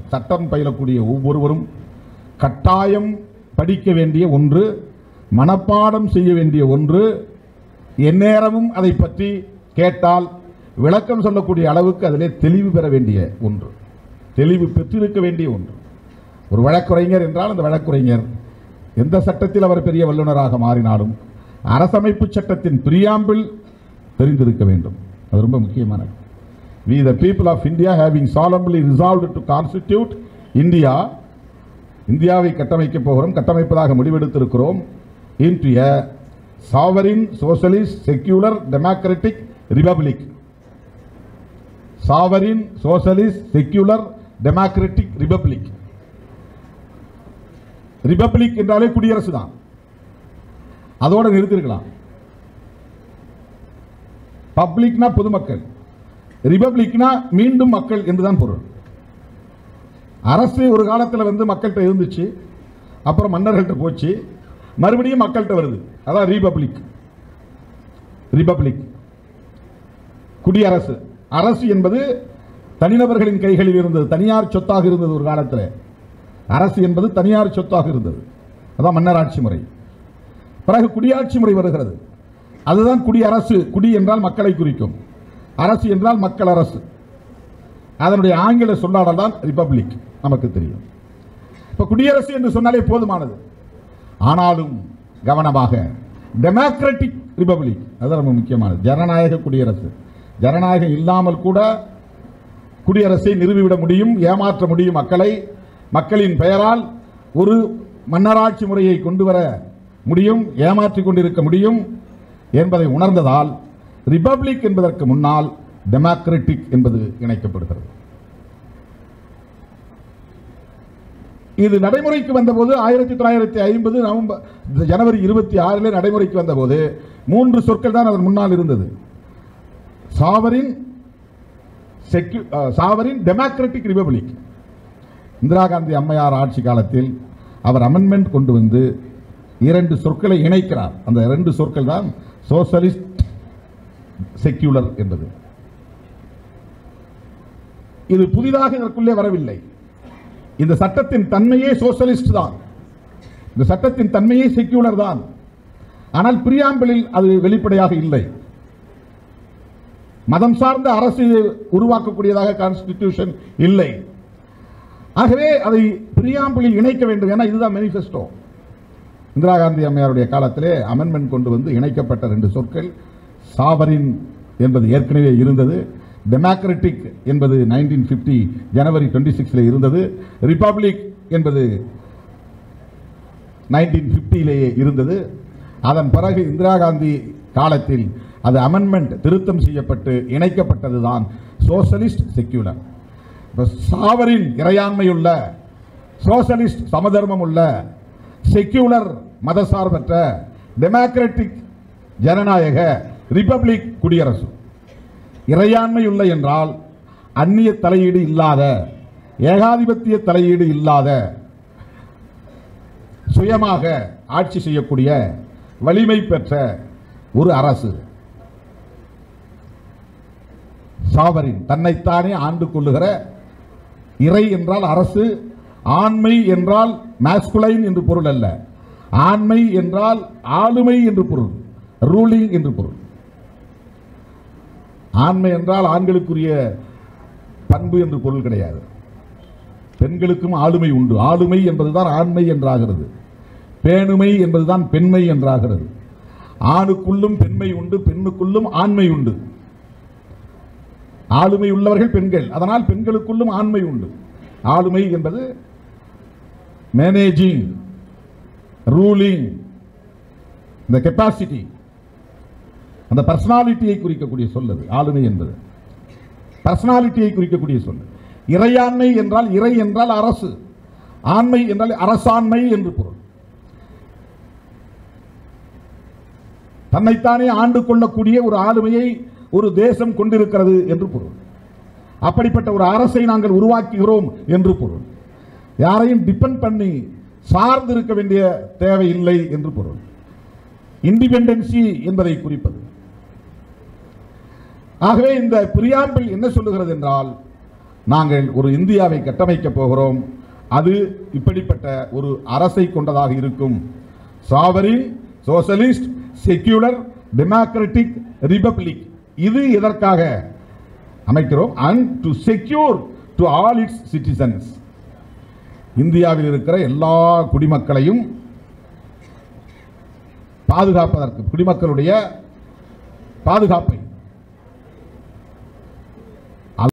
சட்டம் பயிலக்கூடிய ஒவ்வொருவரும் கட்டாயம் படிக்க வேண்டிய ஒன்று மனப்பாடம் செய்ய வேண்டிய ஒன்று எந்நேரமும் அதை பற்றி கேட்டால் விளக்கம் சொல்லக்கூடிய அளவுக்கு அதிலே தெளிவு பெற வேண்டிய ஒன்று தெளிவு பெற்றிருக்க வேண்டிய ஒன்று ஒரு வழக்குரைஞர் என்றால் அந்த வழக்குரைஞர் எந்த சட்டத்தில் அவர் பெரிய வல்லுநராக மாறினாலும் அரசமைப்பு சட்டத்தின் பிரியாம்பிள் தெரிந்திருக்க வேண்டும் அது ரொம்ப முக்கியமானது we the people of india having solemnly resolved to constitute india இந்தியாவை கட்டமைக்கப் போகிறோம் கட்டமைப்பதாக முடிவெடுத்திருக்கிறோம் into a sovereign socialist secular democratic republic sovereign socialist secular democratic republic republic என்றாலே குடியரசு தான் அதோட நிறுத்திருக்கலாம் பப்ளிக்னா பொதுமக்கள் ரிபப்ளிக்னா மீண்டும் மக்கள் என்றுதான் பொருள் அரசு ஒரு காலத்தில் வந்து மக்கள்கிட்ட இருந்துச்சு அப்புறம் மன்னர்கள்ட்ட போச்சு மறுபடியும் மக்கள்கிட்ட வருது அதான் ரிபப்ளிக் ரிபப்ளிக் குடியரசு அரசு என்பது தனிநபர்களின் கைகளில் இருந்தது தனியார் சொத்தாக இருந்தது ஒரு காலத்தில் அரசு என்பது தனியார் சொத்தாக இருந்தது அதான் மன்னராட்சி முறை பிறகு குடியாட்சி முறை வருகிறது அதுதான் குடியரசு குடி என்றால் மக்களை குறிக்கும் அரசு என்றால் மக்கள் அரசு அதனுடைய ஆங்கில சொல்லாடல் தான் ரிபப்ளிக் நமக்கு தெரியும் இப்ப குடியரசு என்று சொன்னாலே போதுமானது ஆனாலும் கவனமாக டெமோக்ராட்டிக் ரிபப்ளிக் அது ரொம்ப முக்கியமானது ஜனநாயக குடியரசு ஜனநாயகம் இல்லாமல் கூட குடியரசை நிறுவிவிட முடியும் ஏமாற்ற முடியும் மக்களை மக்களின் பெயரால் ஒரு மன்னராட்சி முறையை கொண்டு வர முடியும் ஏமாற்றிக் கொண்டிருக்க முடியும் என்பதை உணர்ந்ததால் ரிபப்ளிக் என்பதற்கு முன்னால் டெமோக்ராட்டிக் என்பது இணைக்கப்படுகிறது இது நடைமுறைக்கு வந்தபோது ஆயிரத்தி தொள்ளாயிரத்தி ஐம்பது நவம்பர் ஜனவரி இருபத்தி ஆறில் நடைமுறைக்கு வந்தபோது மூன்று சொற்கள் தான் அதன் முன்னால் இருந்தது சாவரின் செக்யூ sovereign democratic republic Indira Gandhi அம்மையார் ஆட்சி காலத்தில் அவர் அமெண்ட்மெண்ட் கொண்டு வந்து இரண்டு சொற்களை இணைக்கிறார் அந்த இரண்டு சொற்கள் தான் சோசலிஸ்ட் செக்யூலர் என்பது இது புதிதாக இதற்குள்ளே வரவில்லை இந்த சட்டத்தின் தன்மையே சோசலிஸ்ட் தான் இந்த சட்டத்தின் தன்மையே செக்யூலர் தான் ஆனால் பிரியாம்பிளில் அது வெளிப்படையாக இல்லை மதம் சார்ந்த அரசு உருவாக்கக்கூடியதாக கான்ஸ்டிடியூஷன் இல்லை ஆகவே அதை பிரியாம்பிளில் இணைக்க வேண்டும் ஏன்னா இதுதான் மேனிஃபெஸ்டோ இந்திரா காந்தி அம்மையாருடைய காலத்திலே அமெண்ட்மெண்ட் கொண்டு வந்து இணைக்கப்பட்ட ரெண்டு சொற்கள் சாவரின் என்பது ஏற்கனவே இருந்தது டெமோக்ராட்டிக் என்பது நைன்டீன் பிப்டி ஜனவரி டுவெண்ட்டி சிக்ஸில் இருந்தது ரிபப்ளிக் என்பது நைன்டீன் பிப்டியிலேயே இருந்தது அதன் பிறகு இந்திரா காந்தி காலத்தில் அது அமெண்ட்மெண்ட் திருத்தம் செய்யப்பட்டு இணைக்கப்பட்டதுதான் சோசலிஸ்ட் செக்யூலர் இப்ப சாவரின் இறையாண்மையுள்ள சோசலிஸ்ட் சமதர்மம் உள்ள செக்யூலர் மதசார்பற்ற டெமோக்ராட்டிக் ஜனநாயக ரிபப்ளிக் குடியரசு இறையாண்மையுள்ள என்றால் அந்நிய தலையீடு இல்லாத ஏகாதிபத்திய தலையீடு இல்லாத சுயமாக ஆட்சி செய்யக்கூடிய வலிமை பெற்ற ஒரு அரசு சாவரின் தன்னைத்தானே ஆண்டு கொள்ளுகிற இறை என்றால் அரசு ஆண்மை என்றால் மாஸ்குலைன் என்று பொருள் அல்ல ஆண்மை என்றால் ஆளுமை என்று பொருள் ரூலிங் என்று பொருள் ஆண்மை என்றால் ஆண்களுக்குரிய பண்பு என்று பொருள் கிடையாது பெண்களுக்கும் ஆளுமை உண்டு ஆளுமை என்பதுதான் ஆண்மை என்றாகிறது பேணுமை என்பதுதான் பெண்மை என்றாகிறது ஆணுக்குள்ளும் பெண்மை உண்டு பெண்ணுக்குள்ளும் ஆண்மை உண்டு ஆளுமை உள்ளவர்கள் பெண்கள் அதனால் பெண்களுக்குள்ளும் ஆண்மை உண்டு ஆளுமை என்பது மேனேஜிங் ரூலிங் இந்த கெப்பாசிட்டி அந்த பர்சனாலிட்டியை குறிக்கக்கூடிய சொல் அது ஆளுமை என்பது பர்சனாலிட்டியை குறிக்கக்கூடிய சொல் இறையாண்மை என்றால் இறை என்றால் அரசு ஆண்மை என்றால் அரசாண்மை என்று பொருள் தன்னைத்தானே ஆண்டு கொள்ளக்கூடிய ஒரு ஆளுமையை ஒரு தேசம் கொண்டிருக்கிறது என்று பொருள் அப்படிப்பட்ட ஒரு அரசை நாங்கள் உருவாக்குகிறோம் என்று பொருள் யாரையும் டிபெண்ட் பண்ணி சார்ந்து இருக்க வேண்டிய தேவை இல்லை என்று பொருள் இண்டிபெண்டன்சி என்பதை குறிப்பது ஆகவே இந்த பிரியாம்பிள் என்ன சொல்லுகிறது என்றால் நாங்கள் ஒரு இந்தியாவை கட்டமைக்கப் போகிறோம் அது இப்படிப்பட்ட ஒரு அரசை கொண்டதாக இருக்கும் sovereign socialist secular democratic republic இது எதற்காக அமைக்கிறோம் and to secure to all its citizens இந்தியாவில் இருக்கிற எல்லா குடிமக்களையும் பாதுகாப்பதற்கு குடிமக்களுடைய பாதுகாப்பை